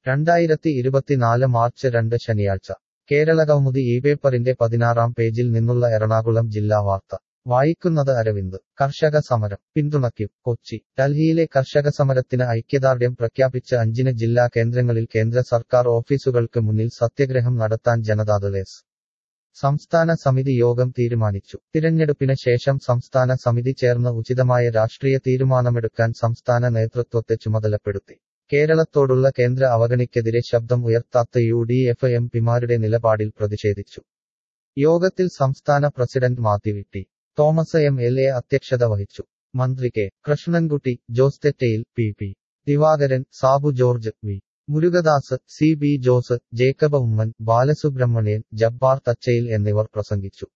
രണ്ടായിരത്തി ഇരുപത്തിനാല് മാർച്ച് രണ്ട് ശനിയാഴ്ച കേരള കൗമുദി ഈ പേപ്പറിന്റെ പതിനാറാം പേജിൽ നിന്നുള്ള എറണാകുളം ജില്ലാ വാർത്ത വായിക്കുന്നത് അരവിന്ദ് കർഷക സമരം പിന്തുണയ്ക്കും കൊച്ചി ഡൽഹിയിലെ കർഷക സമരത്തിന് ഐക്യദാർഢ്യം പ്രഖ്യാപിച്ച അഞ്ചിന് ജില്ലാ കേന്ദ്രങ്ങളിൽ കേന്ദ്ര സർക്കാർ ഓഫീസുകൾക്ക് മുന്നിൽ സത്യഗ്രഹം നടത്താൻ ജനതാദൾ എസ് സംസ്ഥാന സമിതി യോഗം തീരുമാനിച്ചു തിരഞ്ഞെടുപ്പിന് ശേഷം സംസ്ഥാന സമിതി ചേർന്ന് ഉചിതമായ രാഷ്ട്രീയ തീരുമാനമെടുക്കാൻ സംസ്ഥാന നേതൃത്വത്തെ ചുമതലപ്പെടുത്തി കേരളത്തോടുള്ള കേന്ദ്ര അവഗണിക്കെതിരെ ശബ്ദം ഉയർത്താത്ത യു ഡി എഫ് എം പിമാരുടെ നിലപാടിൽ പ്രതിഷേധിച്ചു യോഗത്തിൽ സംസ്ഥാന president Mathew T Thomas M L A അധ്യക്ഷത വഹിച്ചു മന്ത്രി K Krishnankutty Jose Thettayil P P Divakaran Sabu George V Murukadas C B Jose Jacob Oommen Balasubramanian Jabbar Thachayil എന്നിവർ പ്രസംഗിച്ചു